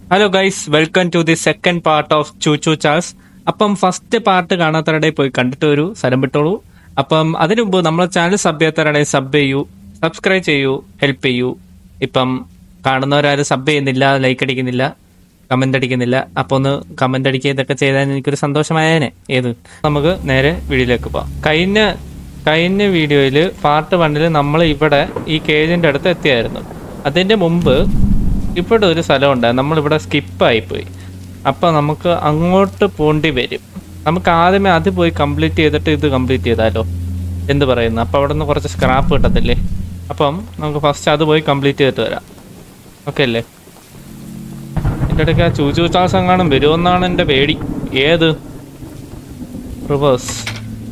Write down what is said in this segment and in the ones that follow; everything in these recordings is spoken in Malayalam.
Hello guys welcome to the second part of choo choo Charles അപ്പം ഫസ്റ്റ് പാർട്ട് കാണാത്തവരുടെ പോയി കണ്ടിട്ട് വരൂ സ്ഥലം വിട്ടോളൂ അപ്പം അതിനു മുമ്പ് നമ്മളെ ചാനൽ സബ് ചെയ്യാത്തവരുടെ സബ് ചെയ്യൂ സബ്സ്ക്രൈബ് ചെയ്യൂ ഹെൽപ്പ് ചെയ്യൂ ഇപ്പം കാണുന്നവരാരും സബ് ചെയ്യുന്നില്ല ലൈക്ക് അടിക്കുന്നില്ല കമന്റ് അടിക്കുന്നില്ല അപ്പൊ ഒന്ന് കമന്റ് അടിക്കുക ഇതൊക്കെ ചെയ്താൽ എനിക്കൊരു സന്തോഷമായേനെ ഏത് നമുക്ക് നേരെ വീഡിയോയിലേക്ക് പോവാം കഴിഞ്ഞ കഴിഞ്ഞ വീഡിയോയിൽ പാർട്ട് വണ്ണിൽ നമ്മൾ ഇവിടെ ഈ കേജിന്റെ അടുത്ത് എത്തിയായിരുന്നു അതിന്റെ മുമ്പ് ഇവിടെ ഒരു സ്ഥലമുണ്ട് നമ്മളിവിടെ സ്കിപ്പായിപ്പോയി അപ്പോൾ നമുക്ക് അങ്ങോട്ട് പോണ്ടി വരും നമുക്ക് ആദ്യമേ അത് പോയി കംപ്ലീറ്റ് ചെയ്തിട്ട് ഇത് കംപ്ലീറ്റ് ചെയ്താലോ എന്ത് പറയുന്നു അപ്പോൾ അവിടെ നിന്ന് കുറച്ച് സ്ക്രാപ്പ് കിട്ടത്തില്ലേ അപ്പം നമുക്ക് ഫസ്റ്റ് അത് പോയി കംപ്ലീറ്റ് ചെയ്തിട്ട് വരാം ഓക്കെ അല്ലേ എൻ്റെ ഇടയ്ക്ക് ആ ചൂചു ചാസ് എങ്ങാനും വരുമെന്നാണ് എൻ്റെ പേടി ഏത് റിവേഴ്സ്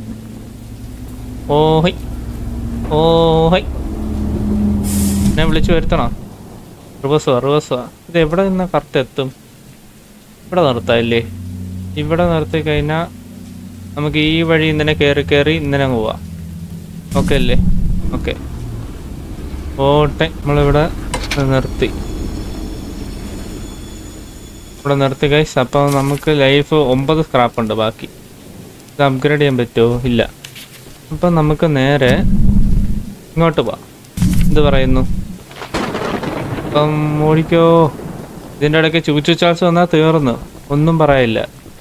ഓഹൈ ഓഹൈ എന്നെ വിളിച്ചു വരുത്തണോ റിവേഴ്സ് റിവേഴ്സ് ഇത് എവിടെ നിന്ന് കറക്റ്റ് എത്തും ഇവിടെ നിർത്താല്ലേ ഇവിടെ നിർത്തി കഴിഞ്ഞാൽ നമുക്ക് ഈ വഴി ഇന്നലെ കയറി കയറി ഇന്നലെ അങ്ങ് പോവാം ഓക്കെ അല്ലേ ഓക്കെ ഓട്ടെ നമ്മളിവിടെ നിർത്തി ഇവിടെ നിർത്തി ഗൈസ് അപ്പോൾ നമുക്ക് ലൈഫ് ഒമ്പത് സ്ക്രാപ്പ് ഉണ്ട് ബാക്കി ഇത് അപ്ഗ്രേഡ് ചെയ്യാൻ പറ്റുമോ ഇല്ല അപ്പം നമുക്ക് നേരെ ഇങ്ങോട്ട് പോവാം എന്ത് പറയുന്നു അപ്പം ഓടിക്കോ ഇതിൻ്റെ ഇടയ്ക്ക് ചൂച്ചു ചാൾസ് വന്നാൽ തീർന്നു ഒന്നും പറയില്ല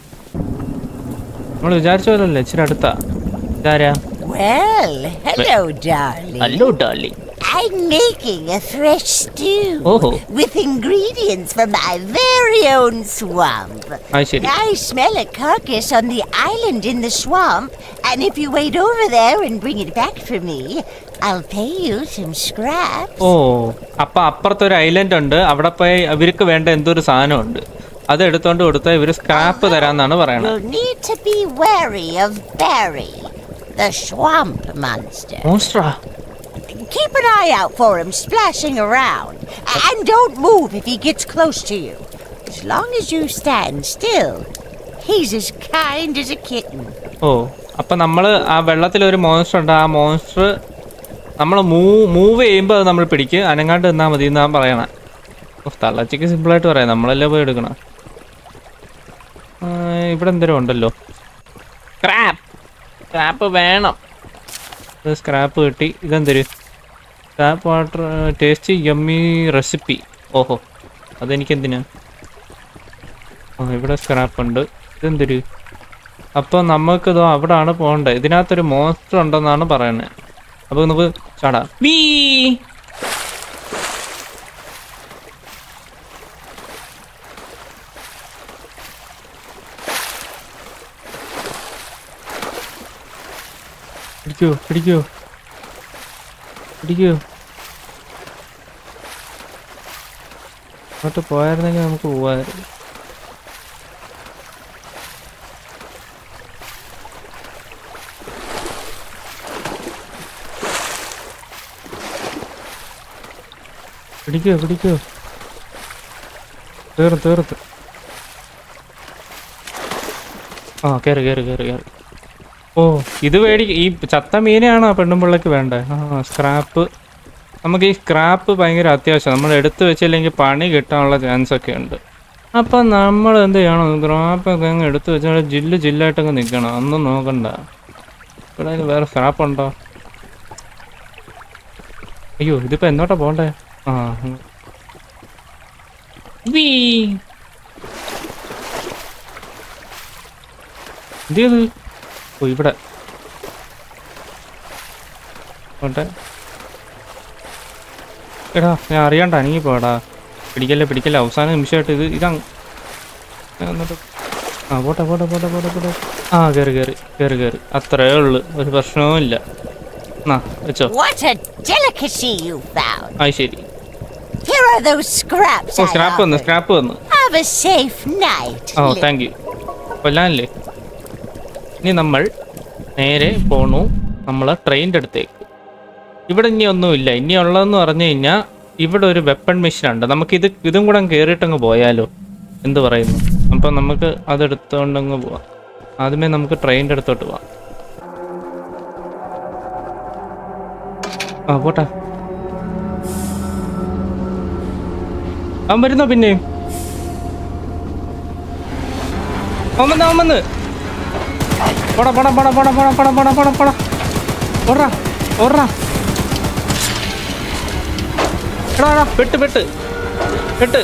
നമ്മൾ വിചാരിച്ച പോലല്ലേ ഇച്ചിരി അടുത്താ ഇതാരാ Well, hello, darling. Hello darling I'm making a fresh stew ഓഹോ with ingredients from my very own swamp. അത് ശരി I smell a carcass on the island in the swamp, and if you wait over there and bring it back for me, I'll pay you some scraps. ഓ അപ്പൊ അപ്പുറത്ത് ഒരു ഐലൻഡ് ഉണ്ട് അവിടെ പോയി ഇവർക്ക് വേണ്ട എന്തോ ഒരു സാധനമുണ്ട് അത് എടുത്തോണ്ട് കൊടുത്താൽ ഇവര് സ്ക്രാപ്പ് തരാന്നാണ് പറയണത് You'll need to be wary of Barry, the swamp monster. മോൺസ്ട്രാ Keep an eye out for him splashing around. And don't move if he gets close to you. As long as you stand still, he's as kind as a kitten. ഓ അപ്പൊ നമ്മള് ആ വെള്ളത്തിൽ ഒരു മോൺസ്റ്റർ ഉണ്ട് ആ മോൺസ്റ്റർ നമ്മൾ മൂവ് മൂവ് ചെയ്യുമ്പോൾ അത് നമ്മൾ പിടിക്കും അനങ്ങാണ്ട് നിന്നാ മതി എന്നാ പറയണ തള്ളച്ചയ്ക്ക് സിമ്പിളായിട്ട് പറയാം നമ്മളല്ലേ പോയി എടുക്കണം ആ, ഇവിടെ എന്തേലും ഉണ്ടല്ലോ സ്ക്രാപ്പ് സ്ക്രാപ്പ് വേണം സ്ക്രാപ്പ് കിട്ടി ഇതെന്തൊരു scrap water tasty yummy recipe ഓഹോ അതെനിക്കെന്തിനാ ആ ഇവിടെ സ്ക്രാപ്പ് ഉണ്ട് ഇതെന്തൊരു അപ്പോൾ നമുക്കിതോ അവിടാണ് പോകേണ്ടത് ഇതിനകത്തൊരു മോൺസ്റ്റർ ഉണ്ടെന്നാണ് പറയുന്നത് അപ്പോൾ നമുക്ക് ചാടാ വീ പിടിക്കോ പിടിക്കോ പിടിക്കോ അങ്ങോട്ട് പോയായിരുന്നെങ്കിൽ നമുക്ക് പോവായിരുന്നു പിടിക്കോ പിടിക്കോ തീർന്ന് തീർത്ത് ആ കയറി കയറി കയറി കയറി ഓ ഇത് മേടി ഈ ചത്ത മീനെയാണോ പെണ്ണുമ്പിള്ളക്ക് വേണ്ടേ ആ സ്ക്രാപ്പ് നമുക്ക് ഈ സ്ക്രാപ്പ് ഭയങ്കര അത്യാവശ്യം നമ്മൾ എടുത്തു വെച്ചില്ലെങ്കിൽ പണി കിട്ടാനുള്ള ചാൻസ് ഒക്കെ ഉണ്ട് അപ്പം നമ്മൾ എന്ത് ചെയ്യണം സ്ക്രാപ്പ് ഒക്കെ അങ്ങ് എടുത്തു വെച്ചാൽ ജില്ല് ജില്ലായിട്ടൊക്കെ നിൽക്കണം ഒന്നും നോക്കണ്ട ഇവിടെ അതിന് വേറെ സ്ക്രാപ്പ് ഉണ്ടോ അയ്യോ ഇതിപ്പോ എന്നോട്ടാ പോണ്ടേ ആ ഉം. വീ. എന്ത് ചെയ്ത് ഓ ഇവിടെ പോട്ടെ എടാ ഞാൻ അറിയാണ്ട അനങ്ങി പോടാ പിടിക്കല്ലേ പിടിക്കല്ലേ അവസാന നിമിഷമായിട്ട് ഇത് ഇതാ എന്നിട്ട് ആ പോട്ടെ പോട്ടെ പോട്ടെ പോട്ടെ പോട്ടെ ആ കയറി കയറി കയറി കയറി അത്രേ ഉള്ളു ഒരു പ്രശ്നവും ഇല്ല എന്നാ വെച്ചോ What a delicacy you found. അത് ശരി Here are those scraps. ഓ I സ്ക്രാപ്പ് വന്നു offered. സ്ക്രാപ്പ് വന്നു Have a safe night. ഓ little താങ്ക് യു കൊല്ലാനല്ലേ ഇനി നമ്മൾ നേരെ പോണു നമ്മളെ ട്രെയിനിൻ്റെ അടുത്തേക്ക് ഇവിടെ ഇനി ഒന്നുമില്ല ഇനി ഉള്ളതെന്ന് പറഞ്ഞു കഴിഞ്ഞാൽ ഇവിടെ ഒരു വെപ്പൺ മെഷീൻ ഉണ്ട് നമുക്ക് ഇത് ഇതും കൂടെ കയറിയിട്ടങ്ങ് പോയാലോ എന്ത് പറയുന്നു അപ്പം നമുക്ക് അതെടുത്തോണ്ടങ്ങ് പോവാം ആദ്യമേ നമുക്ക് ട്രെയിനിൻ്റെ അടുത്തോട്ട് പോവാം ആ പോട്ടെ അവൻ വരുന്നോ പിന്നെയും ഓമന്ന് ഓമന്ന് പോടാ പോടാ പോടാ പോടാ പോടാ പോടാ പോടാ പോടാ പോടാ ഓടാ ഓടാ എടാ എടാ പെട്ട് പെട്ട് പെട്ട്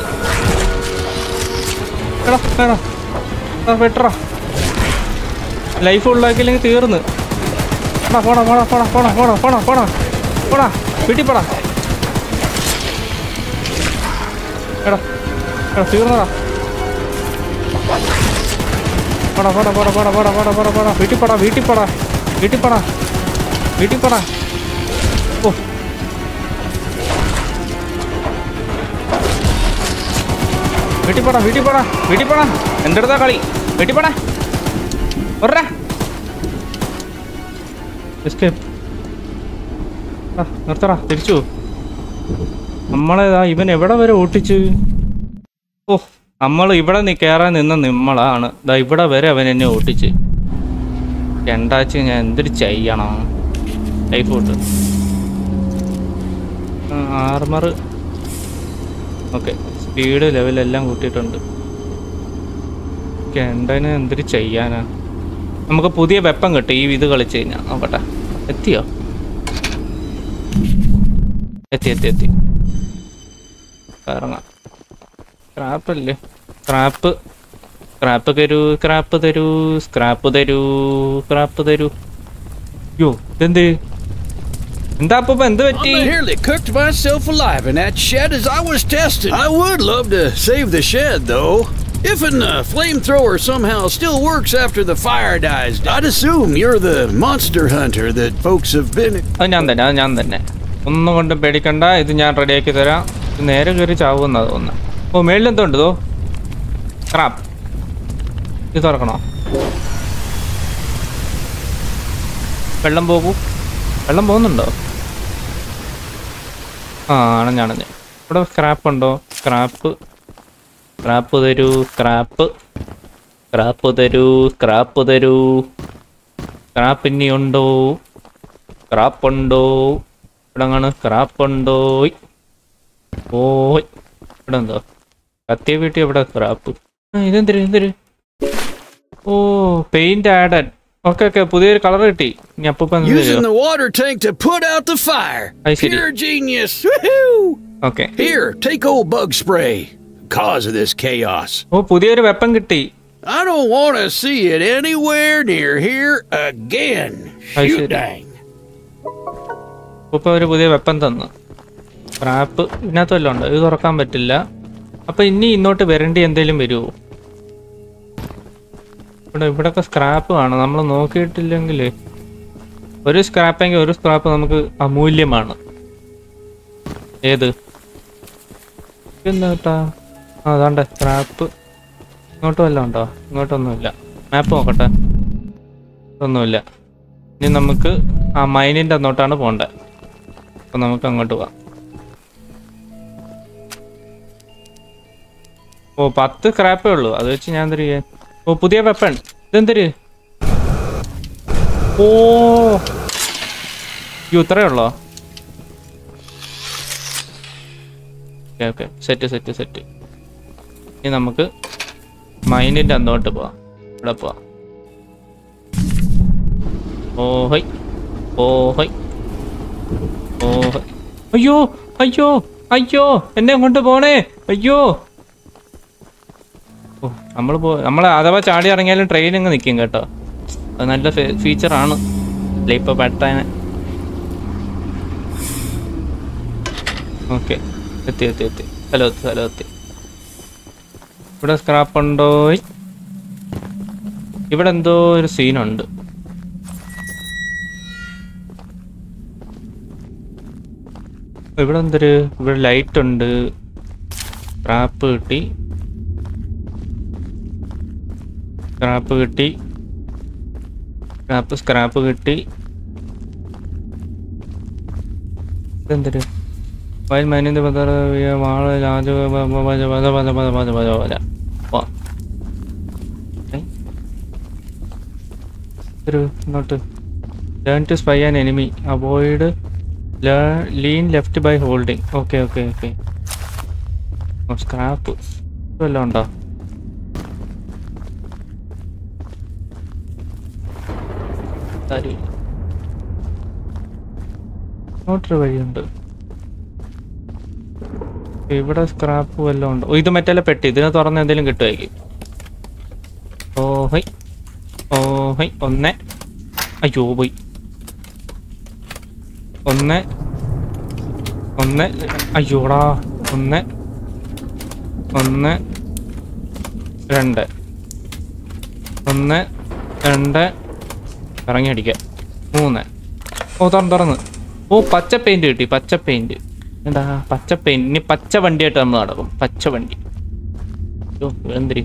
എടാ എടാ എടാ പെട്ടറാ ലൈഫ് ഉള്ളാക്കിയില്ലെങ്കിൽ തീർന്ന് എടാ പോടാ പോടാ പോടാ പോടാ പോടാ പോടാ പോടാ പോടാ വീട്ടിൽ പോടാ എടാ എടാ തീർന്നടാ പോടാ പോടാ പോടാ പോടാ പോടാ പോടാ പോടാ പോടാ വീട്ടിൽ പോടാ വീട്ടിൽ പോടാ വീട്ടിൽ പോടാ വീട്ടിൽ പോടാ ഓ വീട്ടിൽ പോടാ വീട്ടിൽ പോടാ വീട്ടിൽ പോടാ എൻ്റെ അടുത്താ കളി വീട്ടിൽ പോടാ ഒറ എസ്കേപ്പ് നിർത്തടാ തിരിച്ചു നമ്മളേതാ ഇവൻ എവിടെ വരെ ഓട്ടിച്ച് ഓ നമ്മൾ ഇവിടെ നി കയറാൻ നിന്ന നിമ്മളാണ് ദാ ഇവിടെ വരെ അവൻ എന്നെ ഓട്ടിച്ച് രണ്ടാഴ്ച ഞാൻ എന്തൊരു ചെയ്യണം life out armour okay speed ലെവലെല്ലാം കൂട്ടിയിട്ടുണ്ട് കെണ്ടന് എന്തൊരു ചെയ്യാനാ നമുക്ക് പുതിയ വെപ്പൻ കിട്ടും ഈ ഇത് കളിച്ച് കഴിഞ്ഞാൽ നോക്കട്ടെ എത്തിയോ എത്തി എത്തി എത്തി ഇറങ്ങാം സ്ക്രാപ്പ് അല്ലേ സ്ക്രാപ്പ് സ്ക്രാപ്പ് തരൂ സ്ക്രാപ്പ് തരൂ സ്ക്രാപ്പ് തരൂ സ്ക്രാപ്പ് തരൂ യോ ഇതെന്ത് എന്താ അപ്പൊ എന്ത് I പറ്റി nearly cooked myself alive in that shed as I was testing. I would love to save the shed, though. If an uh, flamethrower somehow still works after the fire dies, I'd assume you're the monster hunter that folks have been. അത് ഞാൻ തന്നെ അത് ഞാൻ തന്നെ ഒന്നും കൊണ്ടും പേടിക്കണ്ട ഇത് ഞാൻ റെഡിയാക്കി തരാം ഇത് നേരെ കയറി ചാവുന്ന തോന്നുന്നു ഓ മേളിൽ എന്തോ ഉണ്ട് ഇതോ ക്രാപ്പ് ഇത് തുറക്കണോ വെള്ളം പോകൂ വെള്ളം പോകുന്നുണ്ടോ ആ അണഞ്ഞണഞ്ഞ് ഇവിടെ സ്ക്രാപ്പ് ഉണ്ടോ സ്ക്രാപ്പ് സ്ക്രാപ്പ് തരൂ സ്ക്രാപ്പ് സ്ക്രാപ്പ് തരൂ സ്ക്രാപ്പ് തരൂ സ്ക്രാപ്പ് ഇനി ഉണ്ടോ സ്ക്രാപ്പ് ഉണ്ടോ ഇവിടെ അങ്ങനെ സ്ക്രാപ്പ് ഉണ്ടോ ഓയ് ഇവിടെ എന്തോ കത്തിയ വീട്ടിൽ എവിടെ സ്ക്രാപ്പ് ആ ഇതെന്തൊരു എന്തൊരു ഓ പെയിന്റ് ആഡഡ് ഓക്കെ ഓക്കെ പുതിയൊരു കളർ കിട്ടി ഇനി അപ്പം Using the water tank to put out the fire. I see. Pure genius. Woohoo! Okay Here, take old bug spray. Cause of this chaos. ഓ പുതിയൊരു വെപ്പൻ കിട്ടി I don't want to see it anywhere near here again. I Shoot see. dang. ഇപ്പൊ ഒരു പുതിയ വെപ്പൻ തന്നു സ്ക്രാപ്പ് ഇതിനകത്ത് വല്ലതും ഉണ്ട് ഇത് തുറക്കാൻ പറ്റില്ല അപ്പൊ ഇനി ഇന്നോട്ട് വരേണ്ടി എന്തേലും വരുമോ ഇവിടെ ഇവിടൊക്കെ സ്ക്രാപ്പ് കാണും നമ്മൾ നോക്കിയിട്ടില്ലെങ്കിൽ ഒരു സ്ക്രാപ്പെങ്കിൽ ഒരു സ്ക്രാപ്പ് നമുക്ക് അമൂല്യമാണ് ഏത് എന്താ കേട്ടാ ആ അതാണ്ട് സ്ക്രാപ്പ് ഇങ്ങോട്ട് വല്ലതും ഉണ്ടോ ഇങ്ങോട്ടൊന്നുമില്ല മാപ്പ് നോക്കട്ടെ ഒന്നുമില്ല ഇനി നമുക്ക് ആ മൈനിൻ്റെ അങ്ങോട്ടാണ് പോണ്ടത് അപ്പം നമുക്ക് അങ്ങോട്ട് പോവാം ഓ പത്ത് സ്ക്രാപ്പേ ഉള്ളൂ അത് വെച്ച് ഞാൻ എന്തൊരു ചെയ്യാൻ ഓ പുതിയ വെപ്പൺ ഇതെന്തൊരു ഓ യ്യോ, ഇത്രയേ ഉള്ളോ okay okay set set set ഇനി നമുക്ക് മൈനിൻ്റെ അങ്ങോട്ട് പോവാം ഇവിടെ പോവാം ഓഹൈ ഓഹൈ ഓഹൈ അയ്യോ അയ്യോ അയ്യോ എന്നെ കൊണ്ട് പോണേ അയ്യോ ഓ നമ്മൾ പോ നമ്മൾ അഥവാ ചാടി ഇറങ്ങിയാലും ട്രെയിൻ അങ്ങ് നിൽക്കും കേട്ടോ അത് നല്ല ഫീച്ചറാണ് അല്ല ഇപ്പൊ പെട്ടാനെ ഓക്കെ എത്തി എത്തി എത്തി ഹലോ എത്തി ഹലോ എത്തി ഇവിടെ സ്ക്രാപ്പ് ഉണ്ടോ ഇവിടെ എന്തോ ഒരു സീനുണ്ട് ഇവിടെ എന്തൊരു ഇവിടെ ലൈറ്റ് ഉണ്ട് സ്ക്രാപ്പ് കിട്ടി സ്ക്രാപ്പ് കിട്ടി സ്ക്രാപ്പ് സ്ക്രാപ്പ് കിട്ടി ഇതെന്തൊരു വയൽ മനിന്റെ പതറ വാഴ രാജ പ- പ- പ- പ- പ- പ- പ- പ- പ- പ- വാ. ഏ? ഒരു note learn to spy an enemy avoid lean left by holding okay okay okay scrap വല്ലതും ഉണ്ടോ ആരുമില്ല ഇങ്ങോട്ടൊരു വഴിയുണ്ട് ഇവിടെ സ്ക്രാപ്പ് വല്ലതും ഉണ്ടോ ഓ, ഇത് മറ്റേ പെട്ടി ഇതിനെ തുറന്ന് എന്തെങ്കിലും കിട്ടുമായിരിക്കും ഓ ഹൈ ഓ ഹൈ ഒന്ന് അയ്യോ പോയി ഒന്ന് ഒന്ന് അയ്യോടാ ഒന്ന് ഒന്ന് രണ്ട് ഒന്ന് രണ്ട് ഇറങ്ങി അടിക്കാം മൂന്ന് ഓ തുറന്ന് തുറന്ന് ഓ പച്ച പെയിന്റ് കിട്ടി പച്ച പെയിന്റ് എന്താ പച്ച പെയിന്റ് ഇനി പച്ച വണ്ടിയായിട്ട് നമ്മൾ നടക്കും പച്ച വണ്ടി ഓ എന്തിരി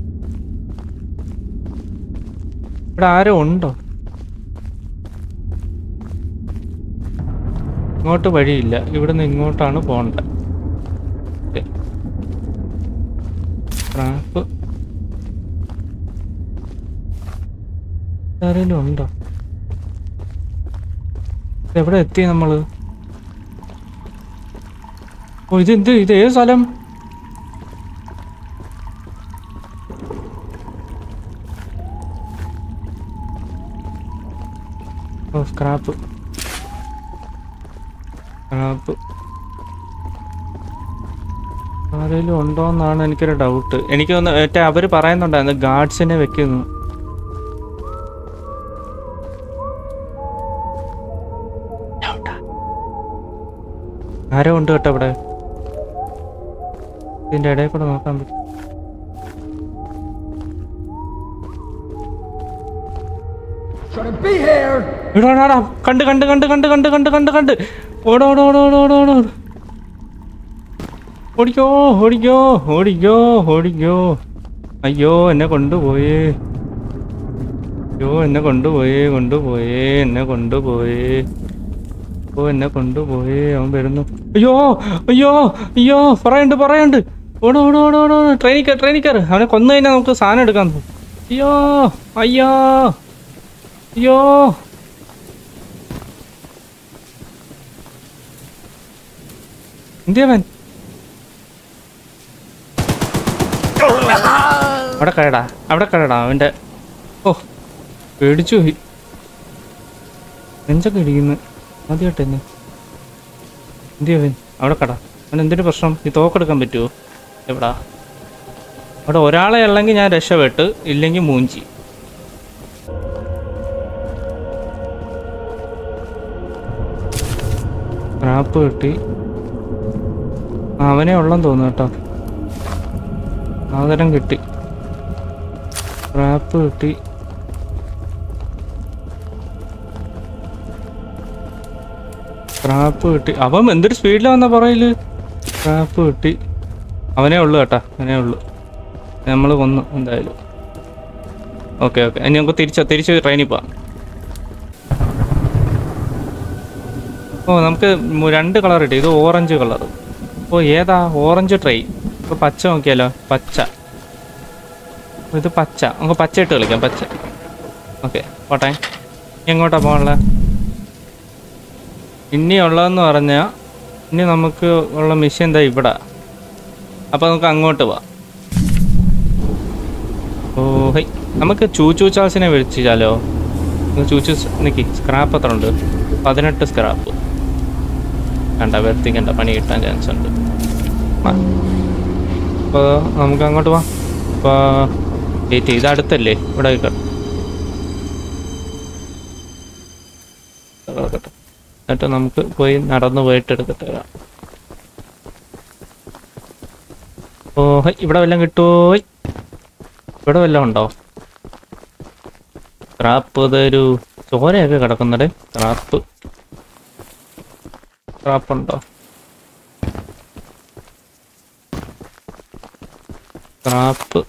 ഇവിടെ ആരോ ഉണ്ടോ ഇങ്ങോട്ട് വഴിയില്ല ഇവിടുന്ന് ഇങ്ങോട്ടാണ് പോകേണ്ടത് ഓക്കേ. ട്രാപ്പ് ആരെങ്കിലും ഉണ്ടോ എവിടെ എത്തി നമ്മള് ഓ ഇത് എന്ത് ഇത് ഏത് സ്ഥലം ഓ സ്ക്രാപ്പ് സ്ക്രാപ്പ് ആരെങ്കിലും ഉണ്ടോ എന്നാണ് എനിക്കൊരു ഡൗട്ട് എനിക്ക് തോന്നുന്നു മറ്റേ അവര് പറയുന്നുണ്ടായിരുന്നു ഗാർഡ്സിനെ വെക്കുന്നു ആരോ ഉണ്ട് കേട്ടോ ഇവിടെ ഇതിന്റെ ഇടയിൽ കൂടെ നോക്കാൻ പറ്റും ഇടാടാ കണ്ട് കണ്ട് കണ്ട് കണ്ട് കണ്ട് കണ്ട് കണ്ട് കണ്ട് ഓടോ ഓടോ ഓടോ ഓടോ ഓടോ ഓടോ ഓടിക്കോ ഓടിക്കോ ഓടിക്കോ ഓടിക്കോ അയ്യോ എന്നെ കൊണ്ടുപോയേ അയ്യോ എന്നെ കൊണ്ടുപോയേ കൊണ്ടുപോയേ എന്നെ കൊണ്ടുപോയേ ഓ എന്നെ കൊണ്ടുപോയേ അവൻ വരുന്നു അയ്യോ അയ്യോ അയ്യോ പറയണ്ട് പറയണ്ട് ഓടോ ഓടോ ഓടോ ഓടോ ട്രെയിനിൽ കയറി ട്രെയിനിൽ കയറി അവനെ കൊന്നു കഴിഞ്ഞാൽ നമുക്ക് സാധനം എടുക്കാൻ തോന്നും അയ്യോ അയ്യോ അയ്യോ എന്തിയവൻ അവിടെ കഴിയടാ അവിടെ കഴിയടാ അവന്റെ ഓ പേടിച്ചു പോയി നെഞ്ചൊക്കെ ഇടിക്കുന്നു ആദ്യമായിട്ട് തന്നെ എന്തിയവൻ അവിടെ കട അവൻ എന്തൊരു പ്രശ്നം ഈ തോക്കെടുക്കാൻ പറ്റുമോ എവിടാ അവിടെ ഒരാളെ ഉള്ളെങ്കിൽ ഞാൻ രക്ഷപ്പെട്ട് ഇല്ലെങ്കിൽ മൂഞ്ചി റാപ്പ് കിട്ടി ആ, അവനെ ഉള്ളെന്ന് തോന്നുന്നു കേട്ടോ സാധനം കിട്ടി റാപ്പ് കിട്ടി റാപ്പ് കിട്ടി അവൻ എന്തൊരു സ്പീഡിലാണ് വന്ന പറയല് റാപ്പ് കിട്ടി അവനേ ഉള്ളു കേട്ടാ അവനേ ഉള്ളു നമ്മൾ കൊന്നു എന്തായാലും ഓക്കെ ഓക്കെ ഇനി നമുക്ക് തിരിച്ച് തിരിച്ച് ട്രെയിനിൽ പോവാം ഓ നമുക്ക് മു- രണ്ട് കളർ കിട്ടി ഇത് ഓറഞ്ച് കളർ ഓ ഏതാ ഓറഞ്ച് ട്രെയിൻ ഇപ്പോൾ പച്ച നോക്കിയാലോ പച്ച ഇത് പച്ച നമുക്ക് പച്ച ഇട്ട് കളിക്കാം പച്ച ഓക്കെ പോട്ടെ ഇനി എങ്ങോട്ടാ പോകാനുള്ള ഇനി ഉള്ളതെന്ന് പറഞ്ഞാൽ ഇനി നമുക്ക് ഉള്ള മിഷൻ എന്താ ഇവിടെ അപ്പോൾ നമുക്ക് അങ്ങോട്ട് പോവാം ഓ ഹൈ നമുക്ക് ചൂച്ചു ചാൾസിനെ വിളിച്ചാലോ ചൂച്ചു നിക്കി സ്ക്രാപ്പ് എത്ര ഉണ്ട് പതിനെട്ട് സ്ക്രാപ്പ് കണ്ട വരുത്തിക്കണ്ട പണി കിട്ടാൻ ചാൻസ് ഉണ്ട് അപ്പോൾ നമുക്ക് അങ്ങോട്ട് പോവാം അപ്പോൾ വെയിറ്റ് ഇത് അടുത്തല്ലേ ഇവിടെ കിടക്കട്ടെ കിടക്കട്ടെ എന്നിട്ട് നമുക്ക് പോയി നടന്നു പോയിട്ട് എടുത്തിട്ട് വരാം ഓ ഹൈ, ഇവിടെ വല്ലതും കിട്ടുമോ ഹൈ. ഇവിടെ വല്ലതും ഉണ്ടോ സ്ക്രാപ്പ് ഇതൊരു ചോരയൊക്കെ കിടക്കുന്നുണ്ട് സ്ക്രാപ്പ് സ്ക്രാപ്പ് ഉണ്ടോ സ്ക്രാപ്പ്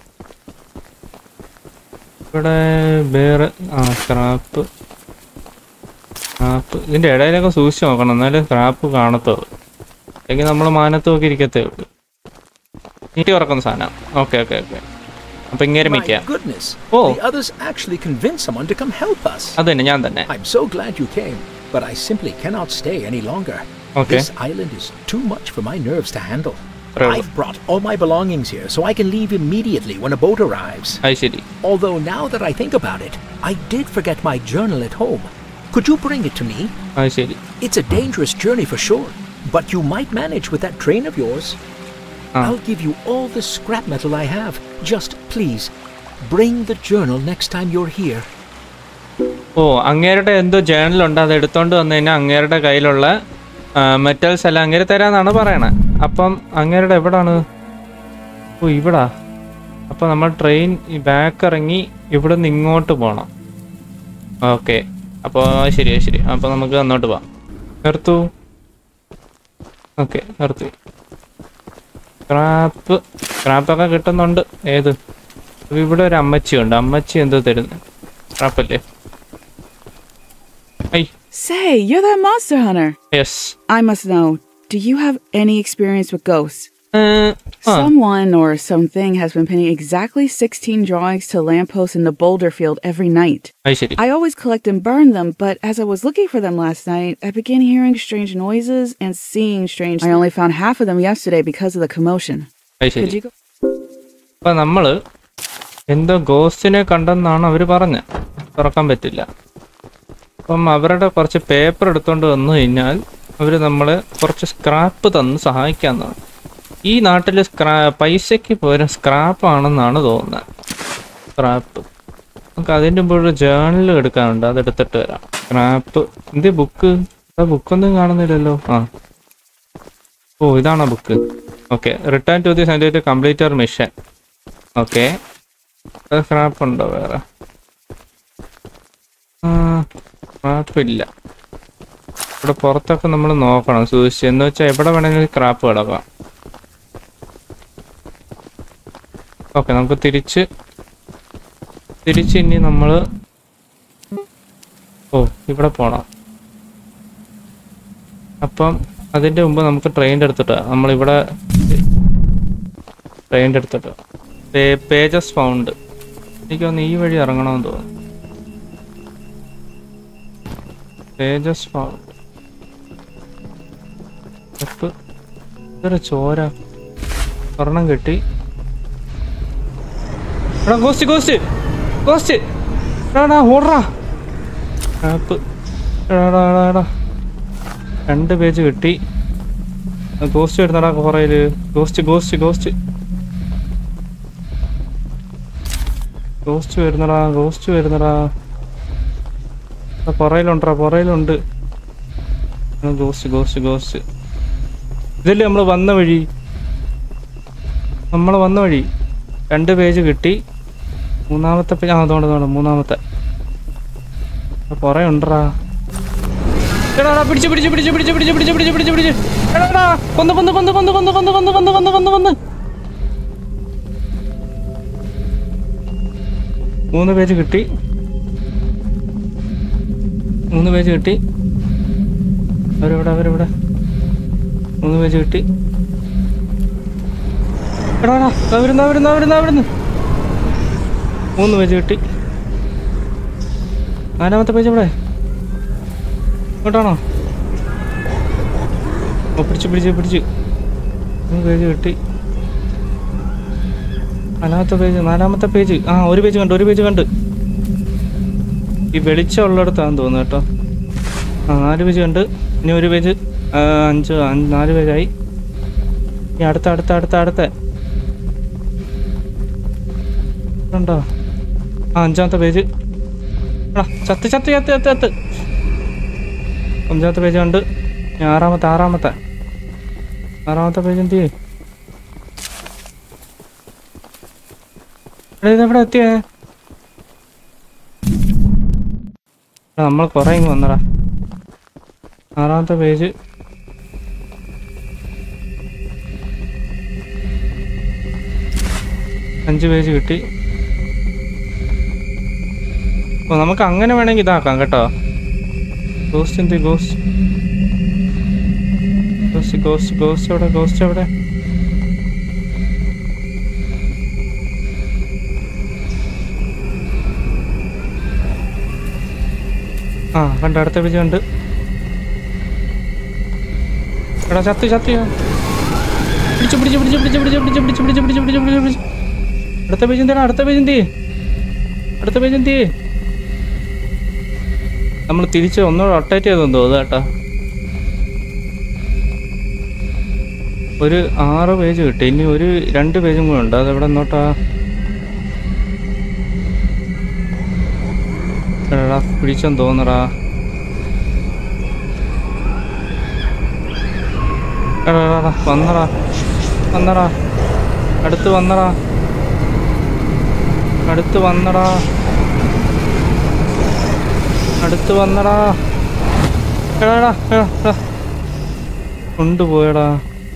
ഇവിടെ വേറെ ആ സ്ക്രാപ്പ് സ്ക്രാപ്പ് ഇതിന്റെ ഇടയിലൊക്കെ സൂക്ഷിച്ച് നോക്കണം എന്നാലേ സ്ക്രാപ്പ് കാണത്തുള്ളൂ അല്ലെങ്കിൽ നമ്മൾ മാനത്ത് നോക്കി ഇരിക്കത്തേ ഉള്ളൂ നീട്ടി തുറക്കുന്ന സാധനം ഓക്കെ ഓക്കെ ഓക്കെ അപ്പൊ ഇങ്ങനെ My മിക്കാം goodness. Oh. The others actually convinced someone to come help us. അത് തന്നെ ഞാൻ തന്നെ I'm so glad you came, but I simply cannot stay any longer. Okay. This island is too much for my nerves to handle. അത്രേ ഉള്ളൂ I've brought all my belongings here so I can leave immediately when a boat arrives. അത് ശരി Although now that I think about it, I did forget my journal at home. Could you bring it to me? അത് ശരി It's a dangerous journey for sure, but you might manage with that train of yours. Ah. I'll give you all the scrap metal I have. Just please, bring the journal next time you're here. ഓ അങ്ങേരുടെ എന്തോ ജേണലുണ്ട് അത് എടുത്തോണ്ട് വന്നു കഴിഞ്ഞാൽ അങ്ങേരുടെ കയ്യിലുള്ള മെറ്റൽസ് എല്ലാം അങ്ങേര് തരാന്നാണ് പറയണേ അപ്പം അങ്ങേരുടെ എവിടാണ് ഓ ഇവിടാ അപ്പം നമ്മൾ ട്രെയിൻ ഈ ബാക്ക് ഇറങ്ങി ഇവിടെ നിന്ന് ഇങ്ങോട്ട് പോകണം ഓക്കെ അപ്പോൾ ശരി ശരി അപ്പോൾ നമുക്ക് അങ്ങോട്ട് പോവാം നിർത്തു ഓക്കെ നിർത്തി സ്ക്രാപ്പ് സ്ക്രാപ്പൊക്കെ കിട്ടുന്നുണ്ട് ഏത് ഇവിടെ ഒരു അമ്മച്ചിയുണ്ട് അമ്മച്ചി എന്തോ തരുന്നത് സ്ക്രാപ്പല്ലേ I Say, you're that monster hunter. Yes I must know. Do you have any experience with ghosts? ആ Someone or something has been pinning exactly 16 drawings to lampposts in the boulder field every night. അത് ശരി I always collect and burn them, but as I was looking for them last night, I began hearing strange noises and seeing strange. I only found half of them yesterday because of the commotion. അത് Could ശരി you go? അപ്പൊ നമ്മള് എന്തോ ഗോസ്റ്റിനെ കണ്ടെന്നാണ് അവര് പറഞ്ഞത് തുറക്കാൻ പറ്റില്ല അപ്പം അവരുടെ കുറച്ച് പേപ്പർ എടുത്തോണ്ട് വന്നു കഴിഞ്ഞാൽ അവര് നമ്മളെ കുറച്ച് സ്ക്രാപ്പ് തന്ന് സഹായിക്കാന്നാണ് ഈ നാട്ടിൽ സ്ക്രാ പൈസയ്ക്ക് പോലും സ്ക്രാപ്പ് ആണെന്നാണ് തോന്നുന്നത് സ്ക്രാപ്പ് നമുക്ക് അതിൻ്റെ മുമ്പ് ഒരു ജേണൽ എടുക്കാനുണ്ട് അത് എടുത്തിട്ട് വരാം സ്ക്രാപ്പ് എന്ത് ബുക്ക് ആ ബുക്കൊന്നും കാണുന്നില്ലല്ലോ ആ ഓ ഇതാണോ book okay return to the centre complete mission okay scrap ഉണ്ടോ വേറെ സ്ക്രാപ്പ് ഇല്ല ഇവിടെ പുറത്തൊക്കെ നമ്മൾ നോക്കണം സൂക്ഷിച്ച് എന്ന് വെച്ചാൽ എവിടെ വേണമെങ്കിലും സ്ക്രാപ്പ് കിടക്കാം ഓക്കെ നമുക്ക് തിരിച്ച് തിരിച്ച് ഇനി നമ്മൾ ഓ ഇവിടെ പോണം അപ്പം അതിന്റെ മുമ്പ് നമുക്ക് ട്രെയിൻ എടുത്തിട്ട് നമ്മളിവിടെ ട്രെയിൻ എടുത്തിട്ട് പേജസ് ഫൗണ്ട് എനിക്ക് തോന്നുന്നു ഈ വഴി ഇറങ്ങണമെന്ന് തോന്നുന്നു പേജസ് ഫൗണ്ട് സ്റ്റെപ്പ് ഇതൊരു ചോര സ്വർണം കിട്ടി എടാ ഗോസ്റ്റ് ഗോസ്റ്റ് ഗോസ്റ്റ് എടാ ഓടാ ആപ്പ് എടാ എടാ എടാ എടാ രണ്ട് പേജ് കിട്ടി ഗോസ്റ്റ് വരുന്നടാ കുറയില് ഗോസ്റ്റ് ഗോസ്റ്റ് ഗോസ്റ്റ് ഗോസ്റ്റ് വരുന്നടാ ഗോസ്റ്റ് വരുന്നടാ പുറയിലുണ്ടടാ പുറയിലുണ്ട് ഗോസ്റ്റ് ഗോസ്റ്റ് ഗോസ്റ്റ് ഇതല്ലേ നമ്മൾ വന്ന വഴി നമ്മൾ വന്ന വഴി രണ്ട് പേജ് കിട്ടി മൂന്നാമത്തെ പേജ് ആ അതുകൊണ്ട് അതുകൊണ്ട് മൂന്നാമത്തെ പുറേ ഉണ്ടടാ എടാ പിടിച്ച് പിടിച്ച് പിടിച്ച് പിടിച്ച് പിടിച്ച് പിടിച്ച് പിടിച്ച് പിടിച്ച് പിടിച്ച് എടാ എടാ കൊന്ന് കൊന്ന് കൊന്ന് കൊന്ന് കൊന്ന് കൊന്ന് കൊന്ന് കൊന്ന് കൊന്ന് കൊന്ന് കൊന്ന് മൂന്ന് പേജ് കിട്ടി മൂന്ന് പേജ് കിട്ടി അവരെവിടെ അവരെവിടെ മൂന്ന് പേജ് കിട്ടി എടാ എടാ അവരുന്ന് അവരുന്ന് അവരുന്ന് അവരുന്ന് മൂന്ന് പേജ് കിട്ടി നാലാമത്തെ പേജ് എവിടെ ഇങ്ങോട്ടാണോ ഓ പിടിച്ച് പിടിച്ച് പിടിച്ച് മൂന്ന് പേജ് കിട്ടി നാലാമത്തെ പേജ് നാലാമത്തെ പേജ് ആ ഒരു പേജ് കണ്ട് ഒരു പേജ് കണ്ട് ഈ വെളിച്ചം ഉള്ളിടത്താന്ന് തോന്നുന്നു കേട്ടോ ആ നാല് പേജ് കണ്ട് ഇനി ഒരു പേജ് ആ, അഞ്ച് അഞ്ച് നാല് പേജായി ഇനി അടുത്ത അടുത്ത അടുത്ത അടുത്ത ഉണ്ടോ ആ അഞ്ചാമത്തെ പേജ് എടാ ചത്ത് ചത്ത് ചത്ത് ചത്ത് ചത്ത് അഞ്ചാമത്തെ പേജ് ഉണ്ട് ഇനി ആറാമത്തെ ആറാമത്തെ ആറാമത്തെ പേജ് എന്ത് ചെയ്യേ എടാ ഇതെവിടെ എത്തിയേ എടാ, നമ്മൾ കുറെ ഇങ്ങ് വന്നടാ ആറാമത്തെ പേജ് അഞ്ച് പേജ് കിട്ടി ഓ നമുക്ക് അങ്ങനെ വേണമെങ്കിൽ ഇതാക്കാം കേട്ടോ ഗോസ്റ്റ് എന്ത് ഗോസ്റ്റ് ഗോസ്റ്റ് ഗോസ്റ്റ് ഗോസ്റ്റ് എവിടെ ഗോസ്റ്റ് എവിടെ ആ കണ്ട് അടുത്ത പേജ് കണ്ട് എടാ ചത്ത് ചത്ത് പിടിച്ചു പിടിച്ചു പിടിച്ചു പിടിച്ചു പിടിച്ചു പിടിച്ചു പിടിച്ചു പിടിച്ചു പിടിച്ചു പിടിച്ചു പിടിച്ചു പിടിച്ചു അടുത്ത പേജ് എന്താണ് അടുത്ത പേജ് എന്തി അടുത്ത പേജ് എന്തി നമ്മൾ തിരിച്ച് ഒന്നുകൂടെ അപ്ഡേറ്റ് ചെയ്തെന്ന് തോന്നുന്നു കേട്ടോ ഒരു ആറ് പേജ് കിട്ടി ഇനി ഒരു രണ്ട് പേജും കൂടെ ഉണ്ട് അതെവിടെ നോട്ടാ എടാ പിടിച്ചെന്ന് തോന്നടാ എടാ എടാ, എടാ, വന്നടാ വന്നടാ അടുത്ത് വന്നടാ അടുത്ത് വന്നടാ അടുത്ത് വന്നടാ എടാ എടാ എടാ, എടാ. കൊണ്ടുപോയടാ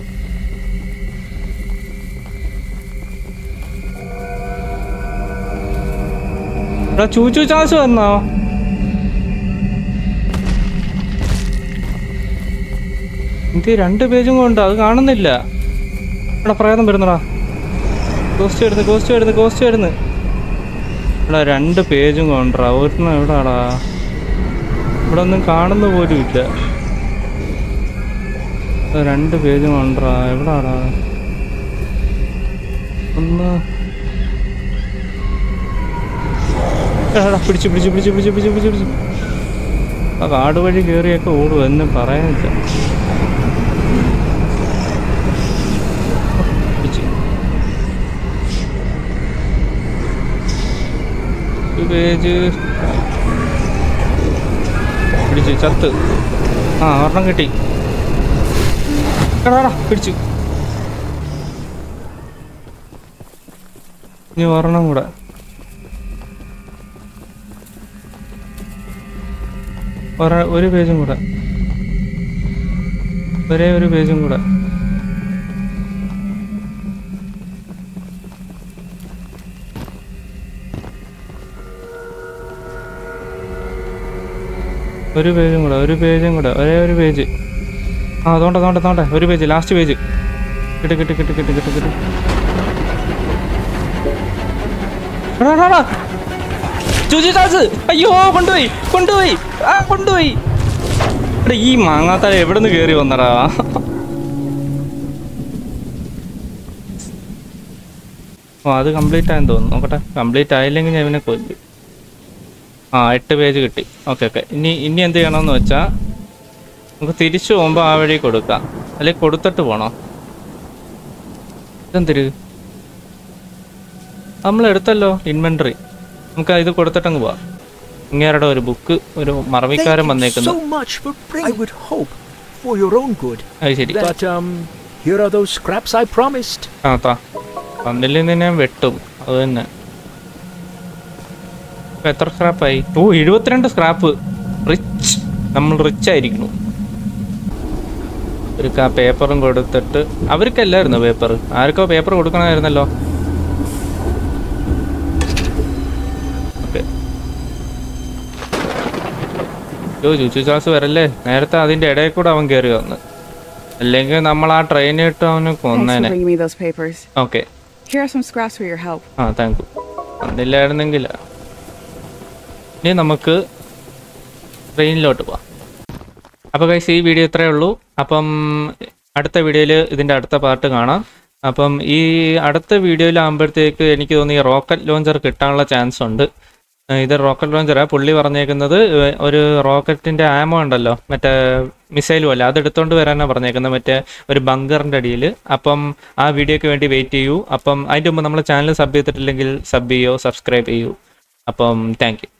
എടാ ചൂച്ചു ചാസ് വന്നോ എനിക്ക് രണ്ട് പേജും കൊണ്ട് അത് കാണുന്നില്ല എടാ പ്രേതം വരുന്നടാ കോസ്റ്റ് വരുന്നു കോസ്റ്റ് വരുന്നു കോസ്റ്റ് വരുന്നു എടാ രണ്ട് പേജും കൊണ്ടാ ഒരെണ്ണം എവിടാടാ ഇവിടെ ഒന്നും കാണുന്ന പോലും ഇല്ല എടാ, രണ്ട് പേജും കൊണ്ടാ എവിടാടാ ഒന്ന് എടാ, എടാ, പിടിച്ചു പിടിച്ചു പിടിച്ചു പിടിച്ചു പിടിച്ചു പിടിച്ചു പിടിച്ചു ആ കാട് വഴി കയറിയൊക്കെ ഓടും എന്ന് പറയാനില്ല പിടിച്ചു ഒരു പേജ് പിടിച്ചു ചത്ത് ആ ഒരെണ്ണം കിട്ടി എടാ എടാ, പിടിച്ചു ഇനി ഒരെണ്ണം കൂടെ ഒര- ഒരു പേജും കൂടെ ഒരേ ഒരു പേജും കൂടെ ഒരു പേജും കൂടെ ഒരു പേജും കൂടെ ഒരേ ഒരു പേജ് ആ അതുകൊണ്ട് അതുകൊണ്ട് അതുകൊണ്ട് ഒരു പേജ് ലാസ്റ്റ് പേജ് കിട്ടി കിട്ടി കിട്ടി കിട്ടി കിട്ടി കിട്ടി എടാ, എടാ, എടാ. ചൂചി ചാസ് അയ്യോ കൊണ്ടുപോയി കൊണ്ടുപോയി ആ കൊണ്ടുപോയി എടാ ഈ മാങ്ങാത്തല എവിടെ നിന്ന് കയറി വന്നടാ ഓ അത് കംപ്ലീറ്റ് ആയെന്ന് തോന്നുന്നു നോക്കട്ടെ കംപ്ലീറ്റ് ആയില്ലെങ്കിൽ ഞാൻ ഇവനെ കൊല്ലും ആ എട്ട് പേജ് കിട്ടി ഓക്കെ ഓക്കെ ഇനി ഇനി എന്ത് ചെയ്യണമെന്ന് വെച്ചാൽ നമുക്ക് തിരിച്ചു പോകുമ്പോൾ ആ വഴി കൊടുക്കാം അല്ലെങ്കിൽ കൊടുത്തിട്ട് പോണോ ഇതെന്തിര് നമ്മൾ എടുത്തല്ലോ ഇൻവെന്ററി നമുക്ക് ഇത് കൊടുത്തിട്ടങ്ങ് പോവാം ഇങ്ങേരുടെ ഒരു ബുക്ക് ഒരു മറവിക്കാരൻ Thank you വന്നേക്കുന്നു so much for bringing. I would hope for your own good. അത് ശരി But um, here are those scraps I promised. ആ താ പന്നിൽ നിന്ന് ഞാൻ വെട്ടും അത് തന്നെ ഇപ്പൊ എത്ര സ്ക്രാപ്പായി ഓ എഴുപത്തിരണ്ട് സ്ക്രാപ്പ് റിച്ച് നമ്മൾ റിച്ച് ആയിരിക്കുന്നു അവർക്ക് ആ പേപ്പറും കൊടുത്തിട്ട് അവർക്കല്ലായിരുന്നു പേപ്പർ ആർക്കോ പേപ്പർ കൊടുക്കണമായിരുന്നല്ലോ ഓക്കെ യോ ചുച്ചു ചാസ് വരല്ലേ നേരത്തെ അതിന്റെ ഇടയിൽ കൂടെ അവൻ കയറി വന്ന് അല്ലെങ്കിൽ നമ്മൾ ആ ട്രെയിനിട്ട് അവന് Thanks for കൊന്നേനെ bringing me those papers. Okay Here are some scraps for your help. ആ താങ്ക് യു വന്നില്ലായിരുന്നെങ്കിൽ ഇനി നമുക്ക് ട്രെയിനിലോട്ട് പോവാം അപ്പോൾ കൈസ് ഈ വീഡിയോ ഇത്രയേ ഉള്ളൂ അപ്പം അടുത്ത വീഡിയോയിൽ ഇതിൻ്റെ അടുത്ത പാർട്ട് കാണാം അപ്പം ഈ അടുത്ത വീഡിയോയിലാകുമ്പോഴത്തേക്ക് എനിക്ക് തോന്നി റോക്കറ്റ് ലോഞ്ചർ കിട്ടാനുള്ള ചാൻസ് ഉണ്ട് ഏഹ് ഇത് റോക്കറ്റ് ലോഞ്ചറാ പുള്ളി പറഞ്ഞേക്കുന്നത് ഏഹ് ഒരു റോക്കറ്റിന്റെ ആമോ ഉണ്ടല്ലോ മറ്റേ മിസൈലും അല്ല അത് എടുത്തോണ്ട് വരാനാണ് പറഞ്ഞേക്കുന്നത് മറ്റേ ഒരു ബങ്കറിന്റെ അടിയിൽ അപ്പം ആ വീഡിയോക്ക് വേണ്ടി വെയിറ്റ് ചെയ്യൂ അപ്പം അതിൻ്റെ മുമ്പ് നമ്മളെ ചാനൽ സബ് ചെയ്തിട്ടില്ലെങ്കിൽ സബ് ചെയ്യോ സബ്സ്ക്രൈബ് ചെയ്യൂ അപ്പം താങ്ക് യു